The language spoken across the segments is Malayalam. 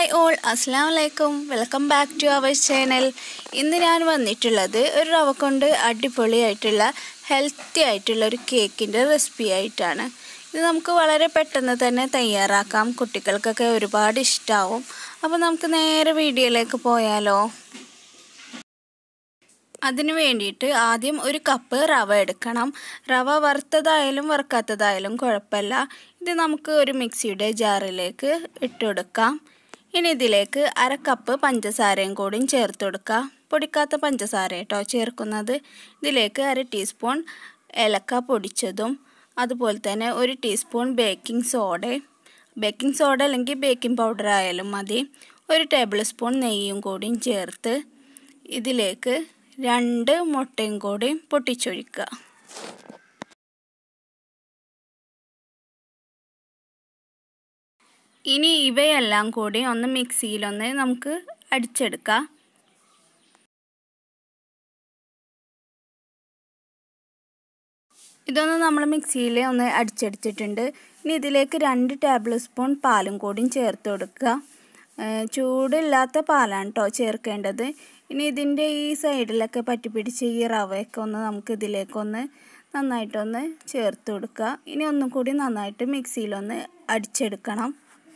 ഹായ് ഓൾ അസ്സാം വലൈക്കും welcome back to our channel ഇന്ന് ഞാൻ വന്നിട്ടുള്ളത് ഒരു റവ കൊണ്ട് അടിപൊളിയായിട്ടുള്ള ഹെൽത്തി ആയിട്ടുള്ള ഒരു കേക്കിൻ്റെ റെസിപ്പി ആയിട്ടാണ് ഇത് നമുക്ക് വളരെ പെട്ടെന്ന് തന്നെ തയ്യാറാക്കാം കുട്ടികൾക്കൊക്കെ ഒരുപാട് ഇഷ്ടമാവും അപ്പോൾ നമുക്ക് നേരെ വീഡിയോയിലേക്ക് പോയാലോ അതിന് വേണ്ടിയിട്ട് ആദ്യം ഒരു കപ്പ് റവ എടുക്കണം റവ വറുത്തതായാലും വറുക്കാത്തതായാലും കുഴപ്പമില്ല ഇത് നമുക്ക് ഒരു മിക്സിയുടെ ജാറിലേക്ക് ഇട്ട് കൊടുക്കാം ഇനി ഇതിലേക്ക് അര കപ്പ് പഞ്ചസാരയും കൂടിയും ചേർത്ത് കൊടുക്കുക പൊടിക്കാത്ത പഞ്ചസാര കേട്ടോ ചേർക്കുന്നത് ഇതിലേക്ക് അര ടീസ്പൂൺ ഏലക്ക പൊടിച്ചതും അതുപോലെ തന്നെ ഒരു ടീസ്പൂൺ ബേക്കിംഗ് സോഡയും ബേക്കിംഗ് സോഡ അല്ലെങ്കിൽ ബേക്കിംഗ് പൗഡർ ആയാലും മതി ഒരു ടേബിൾ സ്പൂൺ നെയ്യും കൂടിയും ചേർത്ത് ഇതിലേക്ക് രണ്ട് മുട്ടയും കൂടി പൊട്ടിച്ചൊഴിക്കുക ഇനി ഇവയെല്ലാം കൂടി ഒന്ന് മിക്സിയിലൊന്ന് നമുക്ക് അടിച്ചെടുക്കാം ഇതൊന്ന് നമ്മൾ മിക്സിയിൽ ഒന്ന് അടിച്ചെടുത്തിട്ടുണ്ട് ഇനി ഇതിലേക്ക് രണ്ട് ടേബിൾ സ്പൂൺ പാലും കൂടിയും ചേർത്ത് കൊടുക്കുക ചൂടില്ലാത്ത പാലാണ് കേട്ടോ ചേർക്കേണ്ടത് ഇനി ഇതിൻ്റെ ഈ സൈഡിലൊക്കെ പറ്റി പിടിച്ച് ഈ റവയൊക്കെ ഒന്ന് നമുക്ക് ഇതിലേക്കൊന്ന് നന്നായിട്ടൊന്ന് ചേർത്ത് കൊടുക്കുക ഇനി ഒന്നും കൂടി നന്നായിട്ട് മിക്സിയിലൊന്ന് അടിച്ചെടുക്കണം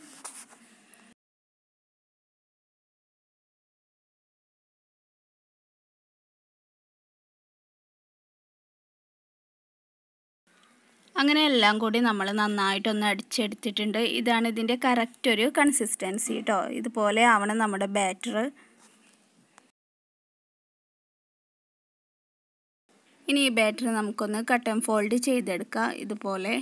അങ്ങനെ എല്ലാം കൂടി നമ്മൾ നന്നായിട്ടൊന്ന് അടിച്ചെടുത്തിട്ടുണ്ട് ഇതാണ് ഇതിൻ്റെ കറക്റ്റ് ഒരു കൺസിസ്റ്റൻസി കേട്ടോ ഇതുപോലെ ആവണം നമ്മുടെ ബാറ്റർ ഇനി ഈ ബാറ്റർ നമുക്കൊന്ന് കട്ട് ആൻഡ് ഫോൾഡ് ചെയ്തെടുക്കാം ഇതുപോലെ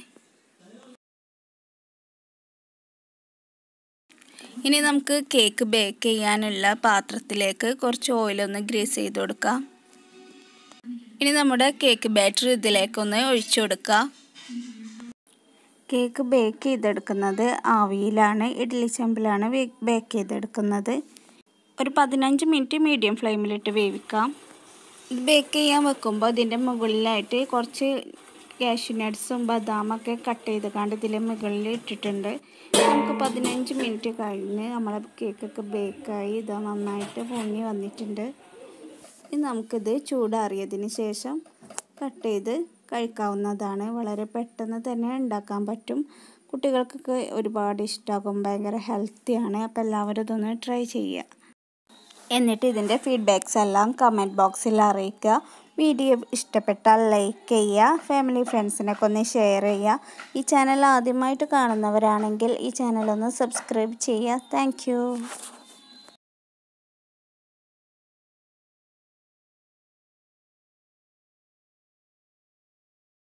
ഇനി നമുക്ക് കേക്ക് ബേക്ക് ചെയ്യാനുള്ള പാത്രത്തിലേക്ക് കുറച്ച് ഓയിലൊന്ന് ഗ്രീസ് ചെയ്ത് കൊടുക്കാം ഇനി നമ്മുടെ കേക്ക് ബാറ്റർ ഇതിലേക്കൊന്ന് ഒഴിച്ചു കൊടുക്കാം കേക്ക് ബേക്ക് ചെയ്തെടുക്കുന്നത് ആവിയിലാണ് ഇഡ്ഡലി ചെമ്പിലാണ് ബേക്ക് ചെയ്തെടുക്കുന്നത് ഒരു പതിനഞ്ച് മിനിറ്റ് മീഡിയം ഫ്ലെയിമിലിട്ട് വേവിക്കാം ഇത് ബേക്ക് ചെയ്യാൻ വെക്കുമ്പോൾ ഇതിൻ്റെ മുകളിലായിട്ട് കുറച്ച് കാഷ്യൂ നട്ട്സും ബദാമൊക്കെ കട്ട് ചെയ്ത് കണ്ട് ഇതിൻ്റെ മുകളിൽ ഇട്ടിട്ടുണ്ട് നമുക്ക് പതിനഞ്ച് മിനിറ്റ് കഴിഞ്ഞ് നമ്മളെ കേക്കൊക്കെ ബേക്കായി ഇത് നന്നായിട്ട് പൊങ്ങി വന്നിട്ടുണ്ട് ഇനി നമുക്കിത് ചൂടാറിയതിന് ശേഷം കട്ട് ചെയ്ത് കഴിക്കാവുന്നതാണ് വളരെ പെട്ടെന്ന് തന്നെ ഉണ്ടാക്കാൻ പറ്റും കുട്ടികൾക്കൊക്കെ ഒരുപാട് ഇഷ്ടമാകും ഭയങ്കര ഹെൽത്തിയാണ് അപ്പോൾ എല്ലാവരും ഇതൊന്ന് ട്രൈ ചെയ്യുക എന്നിട്ട് ഇതിൻ്റെ ഫീഡ്ബാക്സ് എല്ലാം കമൻറ്റ് ബോക്സിൽ അറിയിക്കുക വീഡിയോ ഇഷ്ടപ്പെട്ടാൽ ലൈക്ക് ചെയ്യുക ഫാമിലി ഫ്രണ്ട്സിനൊക്കെ ഒന്ന് ഷെയർ ചെയ്യുക ഈ ചാനൽ ആദ്യമായിട്ട് കാണുന്നവരാണെങ്കിൽ ഈ ചാനൽ ഒന്ന് സബ്സ്ക്രൈബ് ചെയ്യുക താങ്ക്